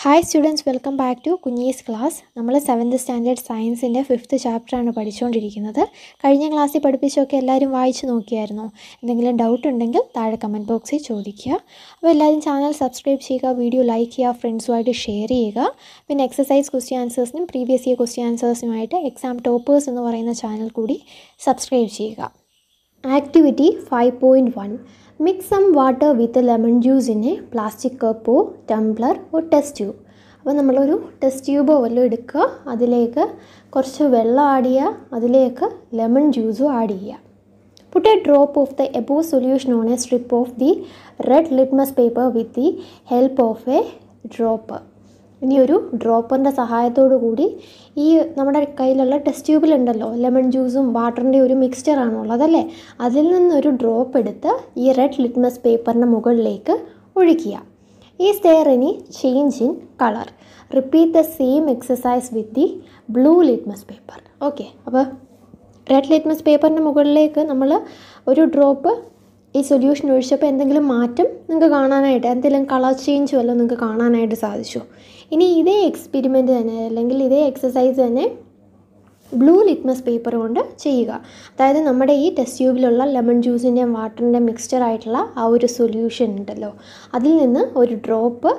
Hi students welcome back to കുഞ്ഞീസ് class നമ്മൾ seventh standard സയൻസിൻ്റെ ഫിഫ്ത്ത് ചാപ്റ്ററാണ് പഠിച്ചുകൊണ്ടിരിക്കുന്നത് കഴിഞ്ഞ ക്ലാസ്സിൽ പഠിപ്പിച്ചൊക്കെ എല്ലാവരും വായിച്ചു നോക്കിയായിരുന്നോ എന്തെങ്കിലും ഡൗട്ട് ഉണ്ടെങ്കിൽ താഴെ കമൻറ്റ് ബോക്സിൽ ചോദിക്കുക അപ്പോൾ എല്ലാവരും ചാനൽ സബ്സ്ക്രൈബ് ചെയ്യുക വീഡിയോ ലൈക്ക് ചെയ്യുക ഫ്രണ്ട്സുമായിട്ട് ഷെയർ ചെയ്യുക പിന്നെ എക്സസൈസ് ക്വസ്റ്റ്യൻ ആൻസേഴ്സിനും പ്രീവിയസ് ഇയർ ക്വസ്റ്റ്യൻ ആൻസേഴ്സിനുമായിട്ട് എക്സാം ടോപ്പേഴ്സ് എന്ന് പറയുന്ന ചാനൽ കൂടി സബ്സ്ക്രൈബ് ചെയ്യുക activity five point one mix some water with lemon juice in a plastic കപ്പോ ടംബ്ലർ ഓ ടെസ്റ്റ് ട്യൂബ് അപ്പോൾ നമ്മളൊരു ടെസ്റ്റ് ട്യൂബോ വല്ലതും എടുക്കുക അതിലേക്ക് കുറച്ച് വെള്ളം ആഡ് ചെയ്യുക അതിലേക്ക് ലെമൺ ജ്യൂസും ആഡ് ചെയ്യുക put a drop of the above solution on a strip of the red litmus paper with the help of a drop ഇനി ഒരു ഡ്രോപ്പറിൻ്റെ സഹായത്തോടു കൂടി ഈ നമ്മുടെ കയ്യിലുള്ള ടെസ്റ്റ് ട്യൂബിലുണ്ടല്ലോ ലെമൺ ജ്യൂസും വാട്ടറിൻ്റെ ഒരു മിക്സ്ചറാണുള്ളത് അല്ലേ അതിൽ നിന്നൊരു ഡ്രോപ്പ് എടുത്ത് ഈ റെഡ് ലിറ്റ്മസ് പേപ്പറിൻ്റെ മുകളിലേക്ക് ഒഴിക്കുക is there any change in colour repeat the same exercise with the blue litmus paper okay അപ്പോൾ റെഡ് ലിറ്റ്മസ് പേപ്പറിൻ്റെ മുകളിലേക്ക് നമ്മൾ ഒരു ഡ്രോപ്പ് ഈ സൊല്യൂഷൻ ഒഴിച്ചപ്പോൾ എന്തെങ്കിലും മാറ്റം നിങ്ങൾക്ക് കാണാനായിട്ട് എന്തെങ്കിലും കളർ ചേഞ്ച് വല്ലതും നിങ്ങൾക്ക് കാണാനായിട്ട് സാധിച്ചു ഇനി ഇതേ എക്സ്പെരിമെൻറ്റ് തന്നെ അല്ലെങ്കിൽ ഇതേ എക്സസൈസ് തന്നെ ബ്ലൂ ലിറ്റ്മസ് പേപ്പർ കൊണ്ട് ചെയ്യുക അതായത് നമ്മുടെ ഈ ടെസ്റ്റ് ട്യൂബിലുള്ള ലെമൺ ജ്യൂസിൻ്റെയും വാട്ടറിൻ്റെയും മിക്സ്ചർ ആയിട്ടുള്ള ആ ഒരു സൊല്യൂഷൻ ഉണ്ടല്ലോ അതിൽ നിന്ന് ഒരു ഡ്രോപ്പ്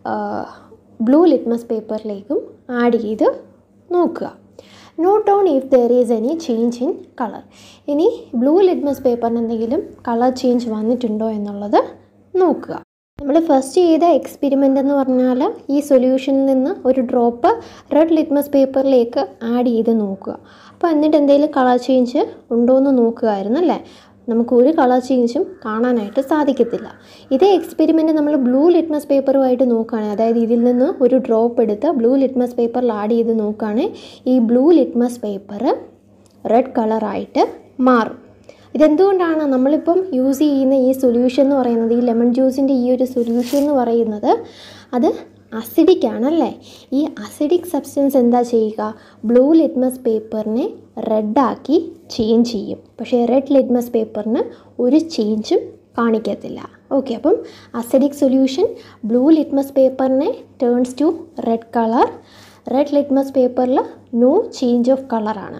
ബ്ലൂ ലിറ്റ്മസ് പേപ്പറിലേക്കും ആഡ് ചെയ്ത് നോക്കുക note on if there is any change in colour ഇനി ബ്ലൂ ലിറ്റ്മസ് പേപ്പറിന് എന്തെങ്കിലും കളർ ചേഞ്ച് വന്നിട്ടുണ്ടോ എന്നുള്ളത് നോക്കുക നമ്മൾ ഫസ്റ്റ് ചെയ്ത എക്സ്പെരിമെൻ്റ് എന്ന് പറഞ്ഞാൽ ഈ സൊല്യൂഷനിൽ നിന്ന് ഒരു ഡ്രോപ്പ് റെഡ് ലിറ്റ്മസ് പേപ്പറിലേക്ക് ആഡ് ചെയ്ത് നോക്കുക അപ്പോൾ എന്നിട്ട് എന്തെങ്കിലും കളർ ചേഞ്ച് ഉണ്ടോ എന്ന് നോക്കുകയായിരുന്നു അല്ലേ നമുക്ക് ഒരു കളർ ചേഞ്ചും കാണാനായിട്ട് സാധിക്കത്തില്ല ഇതേ എക്സ്പെരിമെൻറ്റ് നമ്മൾ ബ്ലൂ ലിറ്റ്മസ് പേപ്പറുമായിട്ട് നോക്കുകയാണെങ്കിൽ അതായത് ഇതിൽ നിന്ന് ഒരു ഡ്രോപ്പ് എടുത്ത് ബ്ലൂ ലിറ്റ്മസ് പേപ്പറിൽ ആഡ് ചെയ്ത് നോക്കുകയാണെങ്കിൽ ഈ ബ്ലൂ ലിറ്റ്മസ് പേപ്പർ റെഡ് കളറായിട്ട് മാറും ഇതെന്തുകൊണ്ടാണ് നമ്മളിപ്പം യൂസ് ചെയ്യുന്ന ഈ സൊല്യൂഷൻ എന്ന് പറയുന്നത് ഈ ലെമൺ ജ്യൂസിൻ്റെ ഈ ഒരു സൊല്യൂഷൻ എന്ന് പറയുന്നത് അത് അസിഡിക് ആണല്ലേ ഈ അസിഡിക് സബ്സ്റ്റൻസ് എന്താ ചെയ്യുക ബ്ലൂ ലിറ്റ്മസ് പേപ്പറിനെ റെഡാക്കി ചേഞ്ച് ചെയ്യും പക്ഷേ റെഡ് ലിറ്റ്മസ് പേപ്പറിന് ഒരു ചേഞ്ചും കാണിക്കത്തില്ല ഓക്കെ അപ്പം അസിഡിക് സൊല്യൂഷൻ ബ്ലൂ ലിറ്റ്മസ് പേപ്പറിനെ turns to red colour red litmus പേപ്പറിൽ നോ ചേഞ്ച് ഓഫ് കളറാണ്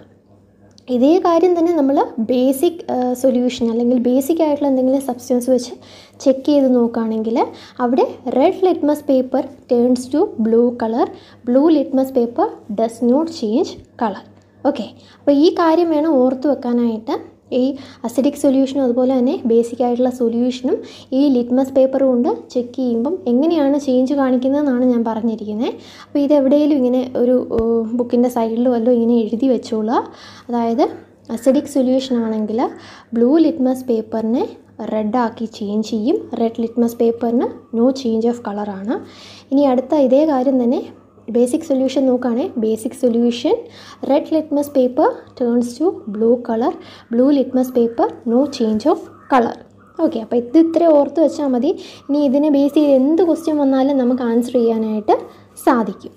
ഇതേ കാര്യം തന്നെ നമ്മൾ ബേസിക് സൊല്യൂഷൻ അല്ലെങ്കിൽ ബേസിക് ആയിട്ടുള്ള എന്തെങ്കിലും സബ്സ്റ്റൻസ് വെച്ച് ചെക്ക് ചെയ്ത് നോക്കുകയാണെങ്കിൽ അവിടെ red litmus paper turns to blue colour blue litmus paper does not change colour okay അപ്പോൾ ഈ കാര്യം വേണം ഓർത്ത് വെക്കാനായിട്ട് ഈ അസിഡിക് സൊല്യൂഷനും അതുപോലെ തന്നെ ബേസിക് ആയിട്ടുള്ള സൊല്യൂഷനും ഈ ലിറ്റ്മസ് പേപ്പർ കൊണ്ട് ചെക്ക് ചെയ്യുമ്പം എങ്ങനെയാണ് ചേഞ്ച് കാണിക്കുന്നതെന്നാണ് ഞാൻ പറഞ്ഞിരിക്കുന്നത് അപ്പോൾ ഇത് എവിടെയെങ്കിലും ഇങ്ങനെ ഒരു ബുക്കിൻ്റെ സൈഡിൽ വല്ലതും ഇങ്ങനെ എഴുതി വെച്ചോളുക അതായത് അസിഡിക് സൊല്യൂഷൻ ആണെങ്കിൽ ബ്ലൂ ലിറ്റ്മസ് പേപ്പറിനെ റെഡാക്കി ചേഞ്ച് ചെയ്യും റെഡ് ലിറ്റ്മസ് പേപ്പറിന് നോ ചേഞ്ച് ഓഫ് കളറാണ് ഇനി അടുത്ത ഇതേ കാര്യം തന്നെ ബേസിക് സൊല്യൂഷൻ നോക്കുകയാണെങ്കിൽ basic solution red litmus paper turns to blue colour blue litmus paper no change of colour okay അപ്പോൾ ഇത് ഇത്ര ഓർത്ത് വെച്ചാൽ മതി ഇനി ഇതിനെ ബേസ് ചെയ്ത് എന്ത് ക്വസ്റ്റ്യൻ വന്നാലും നമുക്ക് ആൻസർ ചെയ്യാനായിട്ട് സാധിക്കും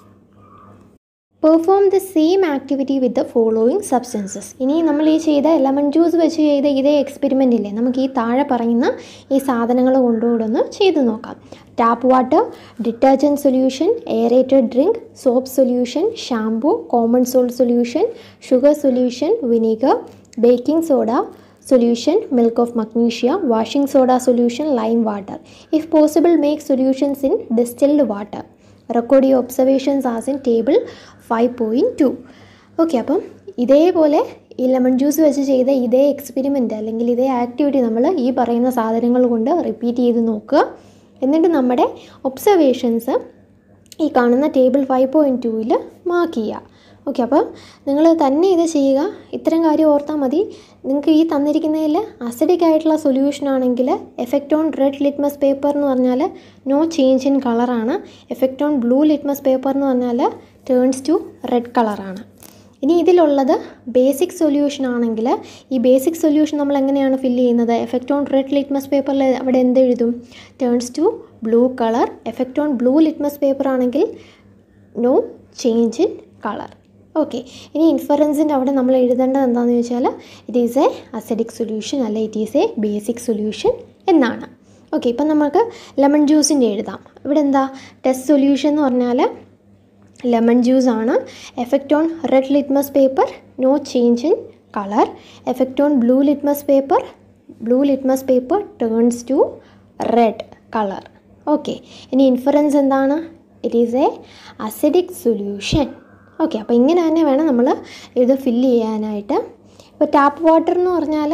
perform the same activity with the following substances ഇനി നമ്മൾ ഈ ചെയ്ത ലെമൺ ജ്യൂസ് വെച്ച് ചെയ്ത ഇതേ എക്സ്പെരിമെൻ്റ് ഇല്ലേ നമുക്ക് ഈ താഴെ പറയുന്ന ഈ സാധനങ്ങൾ കൊണ്ടുകൂടെ ഒന്ന് ചെയ്ത് നോക്കാം tap water detergent solution aerated drink soap solution shampoo common salt solution sugar solution vinegar baking soda solution milk of magnesia washing soda solution lime water if possible make solutions in distilled water record ഈ observations as in table five point two okay അപ്പം ഇതേപോലെ ഈ lemon juice വെച്ച് ചെയ്ത ഇതേ experiment അല്ലെങ്കിൽ ഇതേ activity നമ്മൾ ഈ പറയുന്ന സാധനങ്ങൾ കൊണ്ട് റിപ്പീറ്റ് ചെയ്ത് നോക്കുക എന്നിട്ട് നമ്മുടെ ഒബ്സർവേഷൻസ് ഈ കാണുന്ന ടേബിൾ ഫൈവ് പോയിൻറ്റ് ടൂവിൽ മാർക്ക് ചെയ്യുക ഓക്കെ അപ്പോൾ നിങ്ങൾ തന്നെ ഇത് ചെയ്യുക ഇത്തരം കാര്യം ഓർത്താൽ മതി നിങ്ങൾക്ക് ഈ തന്നിരിക്കുന്നതിൽ അസിഡിക് ആയിട്ടുള്ള സൊല്യൂഷൻ ആണെങ്കിൽ effect on red litmus paper എന്ന് പറഞ്ഞാൽ നോ ചേഞ്ച് ഇൻ കളറാണ് effect on blue litmus paper എന്ന് പറഞ്ഞാൽ ടേൺസ് ടു റെഡ് കളറാണ് ഇനി ഇതിലുള്ളത് ബേസിക് സൊല്യൂഷൻ ആണെങ്കിൽ ഈ ബേസിക് സൊല്യൂഷൻ നമ്മൾ എങ്ങനെയാണ് ഫില്ല് ചെയ്യുന്നത് എഫക്റ്റ് ഓൺ റെഡ് ലിറ്റ്മസ് പേപ്പറിൽ അവിടെ എന്ത് എഴുതും turns to blue colour effect on blue litmus paper ആണെങ്കിൽ no change in colour okay ഇനി ഇൻഫറൻസിൻ്റെ അവിടെ നമ്മൾ എഴുതേണ്ടത് എന്താണെന്ന് ചോദിച്ചാൽ it is a acidic solution അല്ല it is a basic solution എന്നാണ് ഓക്കെ ഇപ്പം നമുക്ക് ലെമൺ ജ്യൂസിൻ്റെ എഴുതാം ഇവിടെ എന്താ ടെസ്റ്റ് സൊല്യൂഷൻ എന്ന് പറഞ്ഞാൽ ലെമൺ ജ്യൂസ് ആണ് effect on red litmus paper no change in colour effect on blue litmus paper blue litmus paper turns to red colour okay ഇനി ഇൻഫറൻസ് എന്താണ് it is a acidic solution okay അപ്പോൾ ഇങ്ങനെ തന്നെ വേണം നമ്മൾ ഇത് fill ചെയ്യാനായിട്ട് ഇപ്പോൾ ടാപ്പ് വാട്ടർ എന്ന് പറഞ്ഞാൽ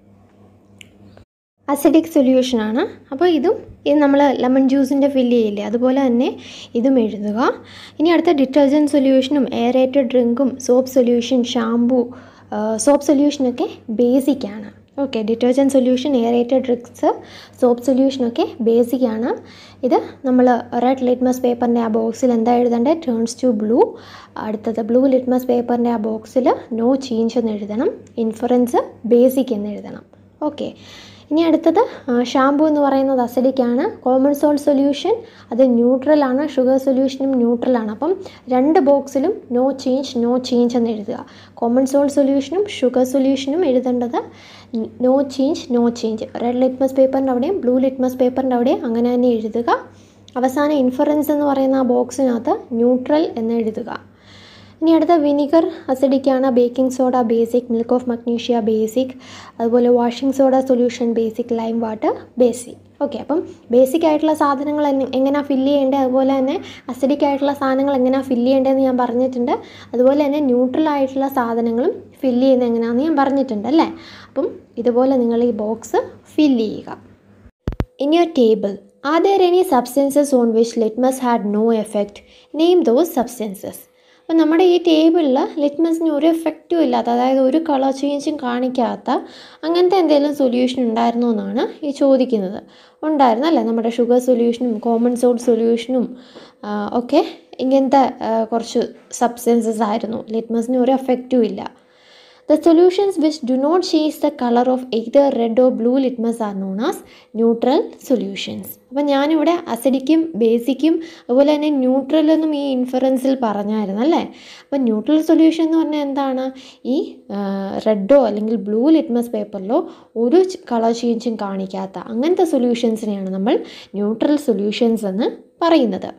അസിഡിക് സൊല്യൂഷനാണ് അപ്പോൾ ഇതും ഇത് നമ്മൾ ലെമൺ ജ്യൂസിൻ്റെ ഫില്ല് ചെയ്യില്ലേ അതുപോലെ തന്നെ ഇതും എഴുതുക ഇനി അടുത്ത ഡിറ്റർജൻറ്റ് സൊല്യൂഷനും എയറേറ്റഡ് ഡ്രിങ്കും സോപ്പ് സൊല്യൂഷൻ ഷാംപൂ സോപ്പ് സൊല്യൂഷനൊക്കെ ബേസിക്കാണ് okay detergent solution aerated drinks soap സൊല്യൂഷനൊക്കെ ബേസിക്കാണ് ഇത് നമ്മൾ റെഡ് ലിറ്റ്മസ് പേപ്പറിൻ്റെ ആ ബോക്സിൽ എന്താ എഴുതേണ്ടത് ടേൺസ് ടു ബ്ലൂ അടുത്തത് ബ്ലൂ ലിറ്റ്മസ് പേപ്പറിൻ്റെ ആ ബോക്സിൽ നോ ചേഞ്ച് എന്ന് എഴുതണം ഇൻഫറൻസ് ബേസിക് എന്ന് എഴുതണം ഓക്കെ ഇനി അടുത്തത് ഷാമ്പു എന്ന് പറയുന്നത് അസിഡിക്കാണ് കോമൺ സോൾട്ട് സൊല്യൂഷൻ അത് ന്യൂട്രലാണ് ഷുഗർ സൊല്യൂഷനും ന്യൂട്രലാണ് അപ്പം രണ്ട് ബോക്സിലും നോ ചേഞ്ച് നോ ചേഞ്ച് എന്ന് എഴുതുക കോമൺ സോൾട്ട് സൊല്യൂഷനും ഷുഗർ സൊല്യൂഷനും എഴുതേണ്ടത് no change no change red litmus പേപ്പറിൻ്റെ അവിടെയും ബ്ലൂ ലിറ്റ്മസ് പേപ്പറിൻ്റെ അവിടെയും അങ്ങനെ തന്നെ എഴുതുക അവസാന ഇൻഫറൻസ് എന്ന് പറയുന്ന ആ ബോക്സിനകത്ത് ന്യൂട്രൽ എന്ന് എഴുതുക ഇനി അടുത്ത വിനിഗർ അസിഡിക്കാണ് baking soda basic milk of magnesia basic അതുപോലെ washing soda solution basic lime water basic okay അപ്പം ബേസിക് ആയിട്ടുള്ള സാധനങ്ങൾ എങ്ങനെയാണ് ഫില്ല് ചെയ്യേണ്ടത് അതുപോലെ തന്നെ അസിഡിക് ആയിട്ടുള്ള സാധനങ്ങൾ എങ്ങനെയാണ് ഫില്ല് ചെയ്യേണ്ടതെന്ന് ഞാൻ പറഞ്ഞിട്ടുണ്ട് അതുപോലെ തന്നെ ന്യൂട്രൽ ആയിട്ടുള്ള സാധനങ്ങളും ഫില്ല് ചെയ്യുന്നത് എങ്ങനെയാണെന്ന് ഞാൻ പറഞ്ഞിട്ടുണ്ട് അല്ലേ അപ്പം ഇതുപോലെ നിങ്ങൾ ഈ ബോക്സ് ഫില്ല് ചെയ്യുക in your table are there any substances on which litmus had no effect name those substances അപ്പോൾ നമ്മുടെ ഈ ടേബിളിൽ ലിറ്റ്മസിന് ഒരു എഫക്റ്റും ഇല്ലാത്ത അതായത് ഒരു കളർ ചേഞ്ചും കാണിക്കാത്ത അങ്ങനത്തെ എന്തെങ്കിലും സൊല്യൂഷൻ ഉണ്ടായിരുന്നോ എന്നാണ് ഈ ചോദിക്കുന്നത് ഉണ്ടായിരുന്നു അല്ലേ നമ്മുടെ ഷുഗർ സൊല്യൂഷനും കോമൺ സോൾട്ട് സൊല്യൂഷനും ഒക്കെ ഇങ്ങനത്തെ കുറച്ച് സബ്സ്റ്റൻസസ് ആയിരുന്നു ലിറ്റ്മസിന് ഒരു എഫക്റ്റും ഇല്ല the solutions which do not change the colour of either red or blue litmus are known as neutral solutions അപ്പം ഞാനിവിടെ അസിഡിക്കും ബേസിക്കും അതുപോലെ തന്നെ ന്യൂട്രൽ എന്നും ഈ ഇൻഫറൻസിൽ പറഞ്ഞായിരുന്നു അല്ലേ അപ്പം ന്യൂട്രൽ സൊല്യൂഷൻ എന്ന് പറഞ്ഞാൽ എന്താണ് ഈ റെഡോ അല്ലെങ്കിൽ ബ്ലൂ ലിറ്റ്മസ് പേപ്പറിലോ ഒരു കളർ ചേഞ്ചും കാണിക്കാത്ത അങ്ങനത്തെ സൊല്യൂഷൻസിനെയാണ് നമ്മൾ ന്യൂട്രൽ സൊല്യൂഷൻസ് എന്ന് പറയുന്നത്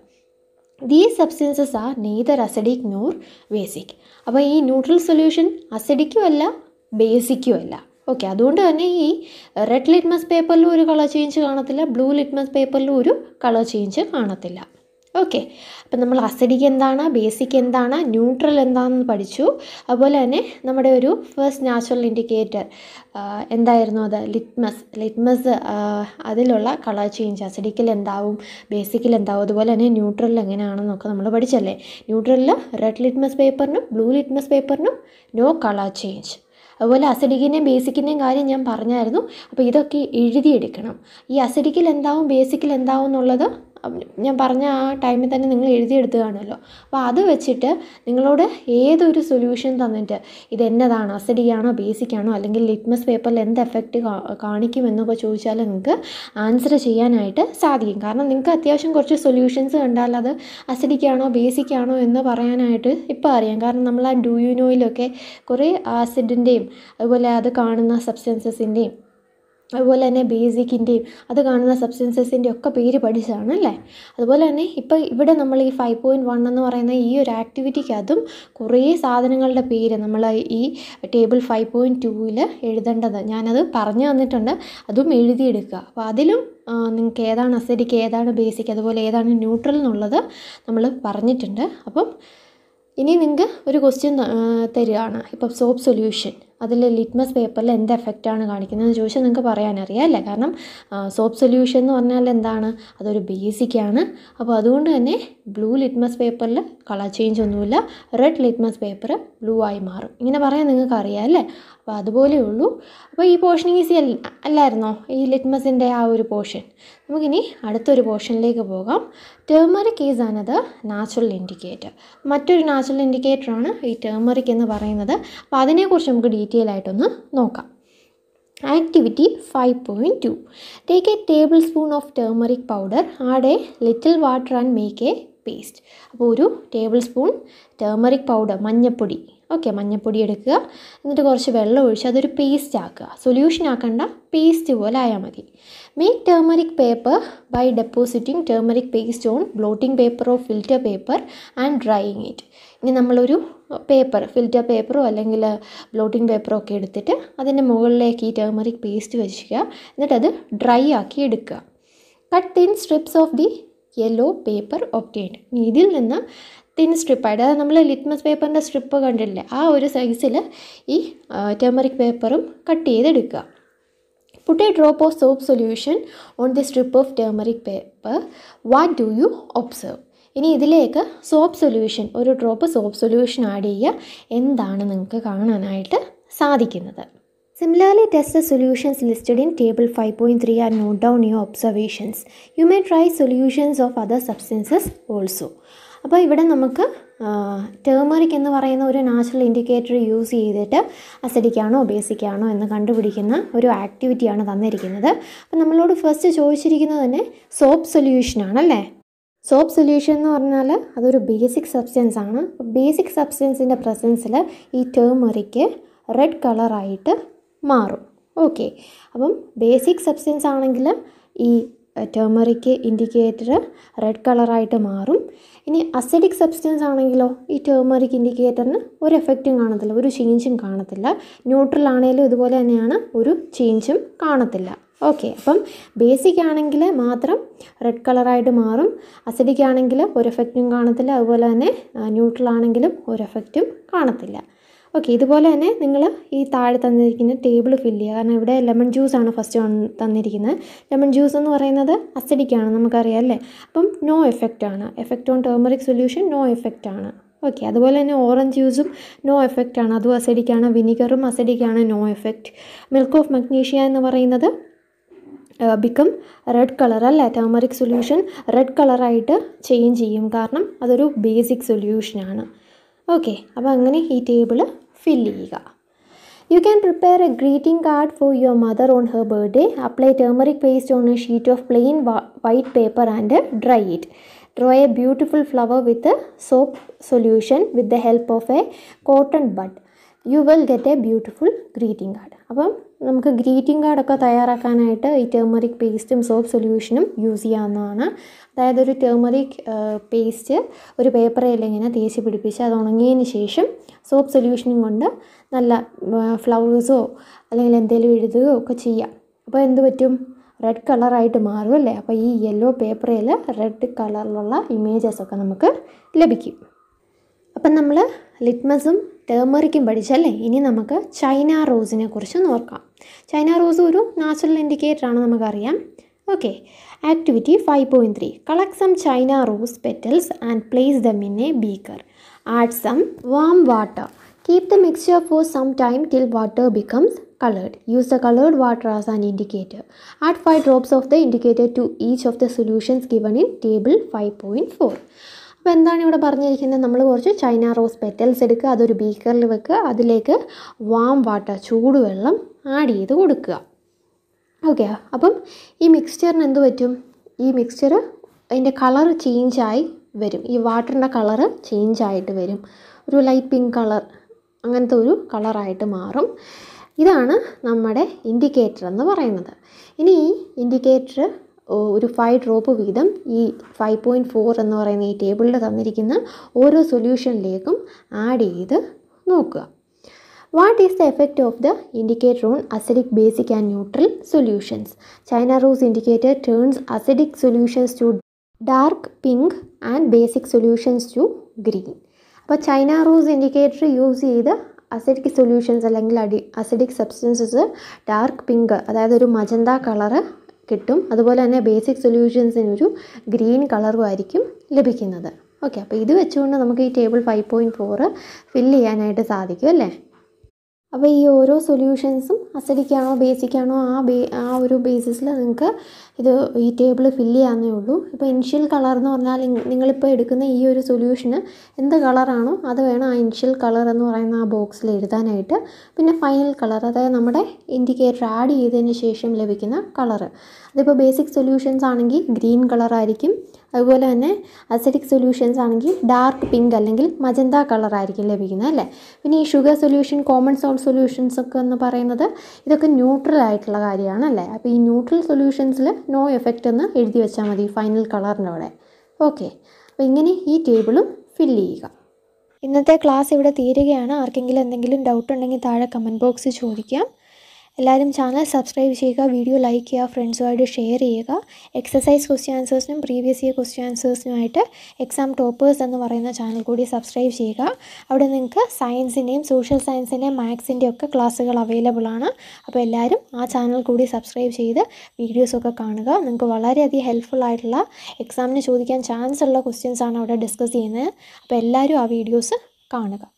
these substances are neither acidic nor basic അപ്പോൾ ഈ ന്യൂട്രൽ സൊല്യൂഷൻ അസിഡിക്കും അല്ല ബേസിക്കും അല്ല ഓക്കെ അതുകൊണ്ട് തന്നെ ഈ റെഡ് ലിറ്റ്മസ് പേപ്പറിലും ഒരു കളർ ചേഞ്ച് കാണത്തില്ല ബ്ലൂ ലിറ്റ്മസ് പേപ്പറിലും ഒരു കളർ ചേഞ്ച് കാണത്തില്ല ഓക്കെ അപ്പം നമ്മൾ അസിഡിക് എന്താണ് ബേസിക് എന്താണ് ന്യൂട്രൽ എന്താണെന്ന് പഠിച്ചു അതുപോലെ തന്നെ നമ്മുടെ ഒരു ഫസ്റ്റ് നാച്ചുറൽ ഇൻഡിക്കേറ്റർ എന്തായിരുന്നു അത് ലിറ്റ്മസ് ലിറ്റ്മസ് അതിലുള്ള കളർ ചേഞ്ച് അസിഡിക്കിൽ എന്താവും ബേസിക്കിൽ എന്താവും അതുപോലെ തന്നെ ന്യൂട്രലിൽ എങ്ങനെയാണെന്നൊക്കെ നമ്മൾ പഠിച്ചല്ലേ ന്യൂട്രലിൽ റെഡ് ലിറ്റ്മസ് പേപ്പറിനും ബ്ലൂ ലിറ്റ്മസ് പേപ്പറിനും നോ കളർ ചേഞ്ച് അതുപോലെ അസിഡിക്കിൻ്റെയും ബേസിക്കിൻ്റെയും കാര്യം ഞാൻ പറഞ്ഞായിരുന്നു അപ്പോൾ ഇതൊക്കെ എഴുതിയെടുക്കണം ഈ അസിഡിക്കിൽ എന്താവും ബേസിക്കിൽ എന്താവും എന്നുള്ളത് ഞാൻ പറഞ്ഞ ആ ടൈമിൽ തന്നെ നിങ്ങൾ എഴുതിയെടുത്ത് കാണുമല്ലോ അപ്പോൾ അത് വെച്ചിട്ട് നിങ്ങളോട് ഏതൊരു സൊല്യൂഷൻ തന്നിട്ട് ഇത് എന്നതാണ് അസിഡിക് ആണോ ബേസിക് ആണോ അല്ലെങ്കിൽ ലിറ്റ്മസ് പേപ്പറിൽ എന്ത് എഫക്റ്റ് കാണിക്കുമെന്നൊക്കെ ചോദിച്ചാൽ നിങ്ങൾക്ക് ആൻസർ ചെയ്യാനായിട്ട് സാധിക്കും കാരണം നിങ്ങൾക്ക് അത്യാവശ്യം കുറച്ച് സൊല്യൂഷൻസ് കണ്ടാൽ അത് അസിഡിക് ആണോ ബേസിക് ആണോ എന്ന് പറയാനായിട്ട് ഇപ്പോൾ അറിയാം കാരണം നമ്മൾ ആ ഡു യു നോയിലൊക്കെ കുറേ ആസിഡിൻ്റെയും അതുപോലെ അത് കാണുന്ന സബ്സ്റ്റൻസസിൻ്റെയും അതുപോലെ തന്നെ ബേസിക്കിൻ്റെയും അത് കാണുന്ന സബ്സ്റ്റൻസസിൻ്റെ ഒക്കെ പേര് പഠിച്ചതാണ് അല്ലേ അതുപോലെ തന്നെ ഇപ്പോൾ ഇവിടെ നമ്മൾ ഈ ഫൈവ് പോയിൻറ്റ് വൺ എന്ന് പറയുന്ന ഈ ഒരു ആക്ടിവിറ്റിക്ക് അതും കുറേ സാധനങ്ങളുടെ പേര് നമ്മൾ ഈ ടേബിൾ ഫൈവ് പോയിൻറ്റ് ടൂവിൽ എഴുതേണ്ടത് ഞാനത് പറഞ്ഞു തന്നിട്ടുണ്ട് അതും എഴുതിയെടുക്കുക അപ്പോൾ അതിലും നിങ്ങൾക്ക് ഏതാണ് അസിഡിക് ഏതാണ് ബേസിക് അതുപോലെ ഏതാണ് ന്യൂട്രൽ എന്നുള്ളത് നമ്മൾ പറഞ്ഞിട്ടുണ്ട് അപ്പം ഇനി നിങ്ങൾക്ക് ഒരു ക്വസ്റ്റ്യൻ തരികയാണ് ഇപ്പം സോപ്പ് സൊല്യൂഷൻ അതിൽ ലിറ്റ്മസ് പേപ്പറിൽ എന്ത് എഫക്റ്റാണ് കാണിക്കുന്നതെന്ന് ചോദിച്ചാൽ നിങ്ങൾക്ക് പറയാനറിയാം അല്ലേ കാരണം സോപ്പ് സൊല്യൂഷൻ എന്ന് പറഞ്ഞാൽ എന്താണ് അതൊരു ബേസിക്കാണ് അപ്പോൾ അതുകൊണ്ട് തന്നെ ബ്ലൂ ലിറ്റ്മസ് പേപ്പറിൽ കളർ ചേഞ്ച് ഒന്നുമില്ല റെഡ് ലിറ്റ്മസ് പേപ്പർ ബ്ലൂ ആയി മാറും ഇങ്ങനെ പറയാൻ നിങ്ങൾക്ക് അറിയാം അല്ലേ അപ്പോൾ അതുപോലെ ഉള്ളൂ അപ്പോൾ ഈ പോർഷൻ ഈസി അല്ല അല്ലായിരുന്നോ ഈ ലിറ്റ്മസിൻ്റെ ആ ഒരു പോർഷൻ നമുക്കിനി അടുത്തൊരു പോർഷനിലേക്ക് പോകാം ടേമറിക് ഈസ് ആനത് നാച്ചുറൽ ഇൻഡിക്കേറ്റർ മറ്റൊരു നാച്ചുറൽ ഇൻഡിക്കേറ്ററാണ് ഈ ടേമറിക് എന്ന് പറയുന്നത് അപ്പോൾ അതിനെക്കുറിച്ച് നമുക്ക് ഡീറ്റെയിൽ ആയിട്ടൊന്ന് നോക്കാം activity five point two take a tablespoon of turmeric powder add a little water and make a paste അപ്പോൾ ഒരു ടേബിൾ സ്പൂൺ ടേമറിക് പൗഡർ മഞ്ഞൾപ്പൊടി ഓക്കെ മഞ്ഞൾപ്പൊടി എടുക്കുക എന്നിട്ട് കുറച്ച് വെള്ളം ഒഴിച്ച് അതൊരു പേസ്റ്റ് ആക്കുക സൊല്യൂഷൻ ആക്കണ്ട പേസ്റ്റ് പോലെ ആയാൽ മതി make turmeric paper by depositing turmeric paste on blotting paper of filter paper and drying it ഇനി നമ്മളൊരു പേപ്പർ ഫിൽറ്റർ പേപ്പറോ അല്ലെങ്കിൽ ബ്ലോട്ടിംഗ് പേപ്പറോ ഒക്കെ എടുത്തിട്ട് അതിൻ്റെ മുകളിലേക്ക് ഈ ടേമറിക് പേസ്റ്റ് വെക്കുക എന്നിട്ടത് ഡ്രൈ ആക്കി എടുക്കുക cut thin strips of the yellow paper obtained ഇതിൽ നിന്ന് തിൻ സ്ട്രിപ്പായിട്ട് അതായത് നമ്മൾ ലിറ്റ്മസ് പേപ്പറിൻ്റെ സ്ട്രിപ്പ് കണ്ടില്ലേ ആ ഒരു സൈസിൽ ഈ ടേമറിക് പേപ്പറും കട്ട് ചെയ്തെടുക്കുക put a drop of soap solution on the strip of turmeric paper what do you observe ഇനി ഇതിലേക്ക് സോപ്പ് സൊല്യൂഷൻ ഒരു ഡ്രോപ്പ് സോപ്പ് സൊല്യൂഷൻ ആഡ് ചെയ്യുക എന്താണ് നിങ്ങൾക്ക് കാണാനായിട്ട് സാധിക്കുന്നത് Similarly, test the solutions listed in table 5.3 and note down your observations. You may try solutions of other substances also. അപ്പോൾ ഇവിടെ നമുക്ക് ടേമറിക് എന്ന് പറയുന്ന ഒരു നാച്ചുറൽ ഇൻഡിക്കേറ്റർ യൂസ് ചെയ്തിട്ട് അസിഡിക് ആണോ ബേസിക് ആണോ എന്ന് കണ്ടുപിടിക്കുന്ന ഒരു ആക്ടിവിറ്റിയാണ് തന്നിരിക്കുന്നത് അപ്പോൾ നമ്മളോട് ഫസ്റ്റ് ചോദിച്ചിരിക്കുന്നത് തന്നെ സോപ്പ് സൊല്യൂഷൻ ആണല്ലേ സോപ്പ് സൊല്യൂഷൻ എന്ന് പറഞ്ഞാൽ അതൊരു ബേസിക് സബ്സ്റ്റൻസ് ആണ് ബേസിക് സബ്സ്റ്റൻസിൻ്റെ പ്രസൻസിൽ ഈ ടേമറിക്ക് റെഡ് കളറായിട്ട് മാറും ഓക്കെ അപ്പം ബേസിക് സബ്സ്റ്റൻസ് ആണെങ്കിൽ ഈ ടേമറിക്ക് ഇൻഡിക്കേറ്റർ റെഡ് കളറായിട്ട് മാറും ഇനി അസിഡിക് സബ്സ്റ്റൻസ് ആണെങ്കിലോ ഈ ടേമറിക് ഇൻഡിക്കേറ്ററിന് ഒരു എഫക്റ്റും കാണത്തില്ല ഒരു ചേഞ്ചും കാണത്തില്ല ന്യൂട്രൽ ആണെങ്കിലും ഇതുപോലെ തന്നെയാണ് ഒരു ചേഞ്ചും കാണത്തില്ല ഓക്കെ അപ്പം ബേസിക് ആണെങ്കിൽ മാത്രം റെഡ് കളറായിട്ട് മാറും അസിഡിക് ആണെങ്കിൽ ഒരു എഫക്റ്റും കാണത്തില്ല അതുപോലെ തന്നെ ന്യൂട്രൽ ആണെങ്കിലും ഒരു എഫക്റ്റും കാണത്തില്ല ഓക്കെ ഇതുപോലെ തന്നെ നിങ്ങൾ ഈ താഴെ തന്നിരിക്കുന്ന ടേബിൾ ഫില്ല് ചെയ്യുക കാരണം ഇവിടെ ലെമൺ ജ്യൂസാണ് ഫസ്റ്റ് തന്നിരിക്കുന്നത് ലെമൺ ജ്യൂസ് എന്ന് പറയുന്നത് അസിഡിക് ആണ് നമുക്കറിയാം അല്ലേ അപ്പം നോ എഫക്റ്റ് ആണ് effect on turmeric solution no effect ആണ് ഓക്കെ അതുപോലെ തന്നെ ഓറഞ്ച് ജ്യൂസും നോ എഫക്റ്റ് ആണ് അതും അസിഡിക് ആണ് വിനിഗറും അസിഡിക് ആണ് no effect milk of magnesia എന്ന് പറയുന്നത് ബിക്കം റെഡ് കളർ അല്ലേ ടേമറിക് സൊല്യൂഷൻ റെഡ് കളറായിട്ട് ചേഞ്ച് ചെയ്യും കാരണം അതൊരു ബേസിക് സൊല്യൂഷനാണ് ഓക്കെ അപ്പോൾ അങ്ങനെ ഈ ടേബിൾ ഫില്ല് ചെയ്യുക you can prepare a greeting card for your mother on her birthday apply turmeric paste on a sheet of plain white paper and dry it draw a beautiful flower with soap solution with the help of a cotton bud you will get a beautiful greeting card അപ്പം നമുക്ക് greeting കാർഡൊക്കെ തയ്യാറാക്കാനായിട്ട് ഈ turmeric പേസ്റ്റും soap സൊല്യൂഷനും use ചെയ്യാവുന്നതാണ് അതായത് ഒരു turmeric paste ഒരു പേപ്പറിൽ ഇങ്ങനെ തേച്ച് പിടിപ്പിച്ച് അത് ഉണങ്ങിയതിന് ശേഷം സോപ്പ് സൊല്യൂഷനും കൊണ്ട് നല്ല ഫ്ലവേഴ്സോ അല്ലെങ്കിൽ എന്തെങ്കിലും എഴുതുകയോ ഒക്കെ ചെയ്യാം അപ്പോൾ എന്ത് പറ്റും റെഡ് കളറായിട്ട് മാറും അല്ലേ അപ്പോൾ ഈ യെല്ലോ പേപ്പറിൽ റെഡ് കളറിലുള്ള ഇമേജസ് ഒക്കെ നമുക്ക് ലഭിക്കും അപ്പം നമ്മൾ ലിറ്റ്മസും ടേമറിക്കും പഠിച്ചല്ലേ ഇനി നമുക്ക് ചൈന റോസിനെ കുറിച്ച് നോക്കാം ചൈന റോസ് ഒരു നാച്ചുറൽ ഇൻഡിക്കേറ്റർ ആണ് നമുക്കറിയാം okay activity five point three collect some China rose petals and place them in a beaker add some warm water keep the mixture for some time till water becomes colored. Use the colored water as an indicator. Add 5 drops of the indicator to each of the solutions given in table 5.4. അപ്പോൾ എന്താണ് ഇവിടെ പറഞ്ഞിരിക്കുന്നത് നമ്മൾ കുറച്ച് China rose petals എടുക്കുക അതൊരു ബീക്കറിൽ വെക്കുക അതിലേക്ക് വാം വാട്ടർ ചൂടുവെള്ളം ആഡ് ചെയ്ത് കൊടുക്കുക ഓക്കെ അപ്പം ഈ മിക്സ്ചറിന് എന്ത് പറ്റും ഈ മിക്സ്ചർ അതിൻ്റെ കളർ ചേഞ്ചായി വരും ഈ വാട്ടറിൻ്റെ കളറ് ചേഞ്ചായിട്ട് വരും ഒരു ലൈറ്റ് പിങ്ക് കളർ അങ്ങനത്തെ ഒരു കളറായിട്ട് മാറും ഇതാണ് നമ്മുടെ ഇൻഡിക്കേറ്റർ എന്ന് പറയുന്നത് ഇനി ഈ ഇൻഡിക്കേറ്റർ ഒരു ഫൈവ് ഡ്രോപ്പ് വീതം ഈ ഫൈവ് പോയിൻറ്റ് ഫോർ എന്ന് പറയുന്ന ഈ ടേബിളിൽ തന്നിരിക്കുന്ന ഓരോ സൊല്യൂഷനിലേക്കും ആഡ് ചെയ്ത് നോക്കുക what is the effect of the indicator on acidic basic and neutral solutions China rose indicator turns acidic solutions to dark pink and basic solutions to green അപ്പോൾ China rose indicator use ചെയ്ത് acidic solutions അല്ലെങ്കിൽ അടി acidic substances dark pink അതായത് ഒരു magenta colour കിട്ടും അതുപോലെ തന്നെ basic സൊല്യൂഷൻസിനൊരു green കളറും ആയിരിക്കും ലഭിക്കുന്നത് ഓക്കെ അപ്പോൾ ഇത് വെച്ചുകൊണ്ട് നമുക്ക് ഈ table five point four fill ചെയ്യാനായിട്ട് സാധിക്കും അല്ലേ അപ്പോൾ ഈ ഓരോ സൊല്യൂഷൻസും അസിഡിക് ആണോ ബേസിക് ആണോ ആ ബേ ആ ഒരു ബേസിസിൽ നിങ്ങൾക്ക് ഇത് ഈ ടേബിൾ ഫില്ല് ചെയ്യാവുന്നേ ഉള്ളൂ ഇപ്പോൾ ഇനിഷ്യൽ കളർ എന്ന് പറഞ്ഞാൽ നിങ്ങളിപ്പോൾ എടുക്കുന്ന ഈ ഒരു സൊല്യൂഷന് എന്ത് കളറാണോ അത് വേണം ആ ഇനിഷ്യൽ കളർ എന്ന് പറയുന്ന ആ ബോക്സിൽ എഴുതാനായിട്ട് പിന്നെ ഫൈനൽ കളർ അതായത് നമ്മുടെ ഇൻഡിക്കേറ്റർ ആഡ് ചെയ്തതിന് ശേഷം ലഭിക്കുന്ന കളറ് അതിപ്പോൾ ബേസിക് സൊല്യൂഷൻസ് ആണെങ്കിൽ ഗ്രീൻ കളറായിരിക്കും അതുപോലെ തന്നെ അസിഡിക് സൊല്യൂഷൻസ് ആണെങ്കിൽ ഡാർക്ക് പിങ്ക് അല്ലെങ്കിൽ മജന്ത കളർ ആയിരിക്കും ലഭിക്കുന്നത് അല്ലേ പിന്നെ ഈ sugar solution common salt solutions ഒക്കെ എന്ന് പറയുന്നത് ഇതൊക്കെ ന്യൂട്രൽ ആയിട്ടുള്ള കാര്യമാണ് അല്ലേ അപ്പോൾ ഈ ന്യൂട്രൽ സൊല്യൂഷൻസിൽ നോ എഫക്റ്റ് എന്ന് എഴുതി വെച്ചാൽ മതി ഫൈനൽ കളറിൻ്റെ അവിടെ ഓക്കെ അപ്പോൾ ഇങ്ങനെ ഈ ടേബിളും ഫില്ല് ചെയ്യുക ഇന്നത്തെ ക്ലാസ് ഇവിടെ തീരുകയാണ് ആർക്കെങ്കിലും എന്തെങ്കിലും ഡൗട്ട് ഉണ്ടെങ്കിൽ താഴെ കമൻറ്റ് ബോക്സിൽ ചോദിക്കാം എല്ലാവരും ചാനൽ സബ്സ്ക്രൈബ് ചെയ്യുക വീഡിയോ ലൈക്ക് ചെയ്യുക ഫ്രണ്ട്സുമായിട്ട് ഷെയർ ചെയ്യുക എക്സസൈസ് ക്വസ്റ്റ്യൻ ആൻസേഴ്സിനും പ്രീവിയസ് ഇയർ ക്വസ്റ്റ്യൻ ആൻസേഴ്സിനുമായിട്ട് എക്സാം ടോപ്പേഴ്സ് എന്ന് പറയുന്ന ചാനൽ കൂടി സബ്സ്ക്രൈബ് ചെയ്യുക അവിടെ നിങ്ങൾക്ക് സയൻസിൻ്റെയും സോഷ്യൽ സയൻസിൻ്റെയും മാത്സിൻ്റെയും ഒക്കെ ക്ലാസ്സുകൾ അവൈലബിൾ ആണ് അപ്പോൾ എല്ലാവരും ആ ചാനൽ കൂടി സബ്സ്ക്രൈബ് ചെയ്ത് വീഡിയോസൊക്കെ കാണുക നിങ്ങൾക്ക് വളരെയധികം ഹെൽപ്ഫുൾ ആയിട്ടുള്ള എക്സാമിന് ചോദിക്കാൻ ചാൻസ് ഉള്ള ക്വസ്റ്റ്യൻസ് ആണ് അവിടെ ഡിസ്കസ് ചെയ്യുന്നത് അപ്പോൾ എല്ലാവരും ആ വീഡിയോസ് കാണുക